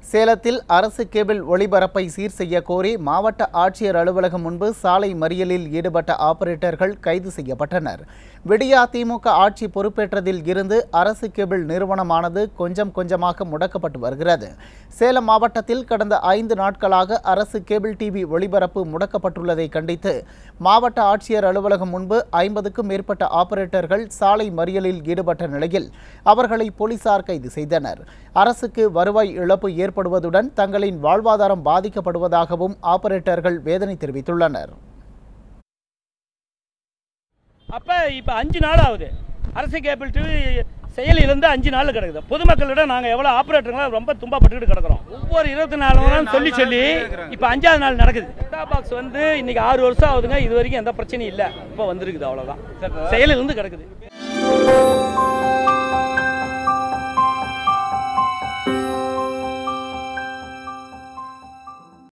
சேலத்தில் அரசு கேபிள் ஒளிபரப்பை சீர் செய்ய கோரி மாவட்ட ஆட்சியர் அலுவலகம் முன்பு சாலை மறியலில் ஈடுபட்ட ஆபரேட்டர்கள் கைது செய்யப்பட்டனர் விடியா திமுக ஆட்சி பொறுப்பேற்றதில் இருந்து அரசு கேபிள் நிறுவனமானது கொஞ்சம் கொஞ்சமாக முடக்கப்பட்டு வருகிறது சேலம் மாவட்டத்தில் கடந்த ஐந்து நாட்களாக அரசு கேபிள் டிவி ஒளிபரப்பு முடக்கப்பட்டுள்ளதை கண்டித்து மாவட்ட ஆட்சியர் அலுவலகம் முன்பு ஐம்பதுக்கும் மேற்பட்ட ஆபரேட்டர்கள் சாலை மறியலில் ஈடுபட்ட நிலையில் அவர்களை போலீசார் கைது செய்தனர் அரசுக்கு வருவாய் இழப்பு ஏற்படுவதுடன் தங்களின் வாழ்வாதாரம் பாதிக்கப்படுவதாகவும் ஆபரேட்டர்கள் வேதனை தெரிவித்துள்ளனர் அப்போ இப்போ அஞ்சு நாள் ஆகுது அரசு கேபிள் டிவி செயலிலிருந்து அஞ்சு நாள் கிடக்குது பொதுமக்களிடம் நாங்கள் எவ்வளோ ஆப்ரேட்டருங்களா ரொம்ப துன்பப்பட்டுக்கிட்டு கிடக்குறோம் ஒவ்வொரு இருபத்தி நாலு மணி நேரம் சொல்லி சொல்லி இப்போ அஞ்சாவது நாள் நடக்குது செட்டா பாக்ஸ் வந்து இன்னைக்கு ஆறு வருஷம் ஆகுதுங்க இது வரைக்கும் எந்த பிரச்சனையும் இல்லை இப்போ வந்திருக்குது அவ்வளோதான் செயலிலிருந்து கிடக்குது